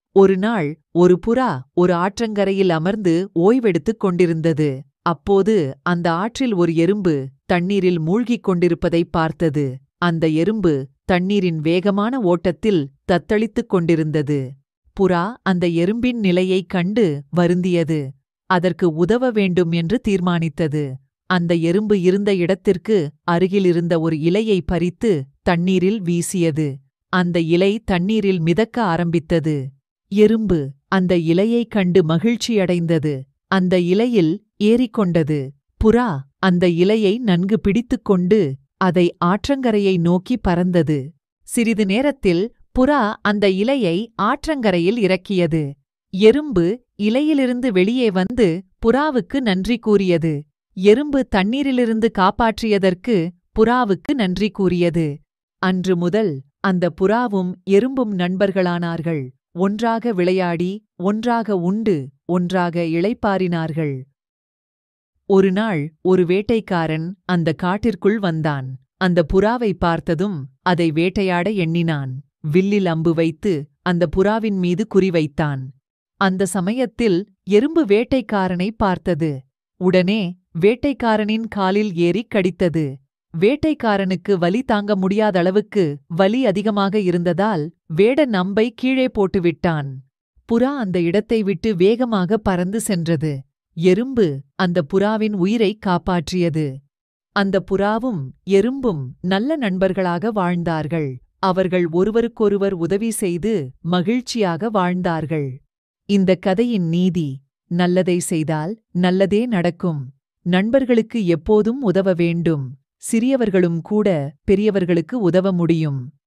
ஒரு நாள் ஒரு புறா ஒரு ஆற்றங்கரையில் அமர்ந்து ஓய்வெடுத்துக் கொண்டிருந்தது அப்போது அந்த ஆற்றில் ஒரு எறும்பு தண்ணீரில் மூழ்கிக் கொண்டிருப்பதைப் பார்த்தது அந்த எறும்பு தண்ணீரின் வேகமான ஓட்டத்தில் தத்தளித்துக் கொண்டிருந்தது புறா அந்த எறும்பின் நிலையைக் கண்டு வருந்தியது அதற்கு உதவ வேண்டும் என்று தீர்மானித்தது அந்த எறும்பு இருந்த இடத்திற்கு அருகில் இருந்த ஒரு இலையை பறித்து தண்ணீரில் வீசியது அந்த இலை தண்ணீரில் மிதக்க ஆரம்பித்தது எறும்பு அந்த இலையைக் கண்டு மகிழ்ச்சியடைந்தது அந்த இலையில் ஏறிக்கொண்டது புறா அந்த இலையை நன்கு பிடித்துக்கொண்டு அதை ஆற்றங்கரையை நோக்கி பறந்தது சிறிது நேரத்தில் புறா அந்த இலையை ஆற்றங்கரையில் இறக்கியது எறும்பு இலையிலிருந்து வெளியே வந்து புறாவுக்கு நன்றி கூறியது எறும்பு தண்ணீரிலிருந்து காப்பாற்றியதற்கு புறாவுக்கு நன்றி கூறியது அன்று முதல் அந்த புறாவும் எறும்பும் நண்பர்களானார்கள் ஒன்றாக விளையாடி ஒன்றாக உண்டு ஒன்றாக இளைப்பாறினார்கள் ஒருநாள் ஒரு வேட்டைக்காரன் அந்த காட்டிற்குள் வந்தான் அந்த புறாவை பார்த்ததும் அதை வேட்டையாட எண்ணினான் வில்லில் அம்பு வைத்து அந்த புறாவின் மீது குறிவைத்தான் அந்த சமயத்தில் எறும்பு வேட்டைக்காரனை பார்த்தது உடனே வேட்டைக்காரனின் காலில் ஏறிக் கடித்தது வேட்டைக்காரனுக்கு வலி தாங்க முடியாத அளவுக்கு வலி அதிகமாக இருந்ததால் வேட நம்பை கீழே போட்டுவிட்டான் புறா அந்த இடத்தை விட்டு வேகமாக பறந்து சென்றது எறும்பு அந்த புறாவின் உயிரை காப்பாற்றியது அந்த புறாவும் எறும்பும் நல்ல நண்பர்களாக வாழ்ந்தார்கள் அவர்கள் ஒருவருக்கொருவர் உதவி செய்து மகிழ்ச்சியாக வாழ்ந்தார்கள் இந்த கதையின் நீதி நல்லதை செய்தால் நல்லதே நடக்கும் நண்பர்களுக்கு எப்போதும் உதவ வேண்டும் சிறியவர்களும் கூட பெரியவர்களுக்கு உதவ முடியும்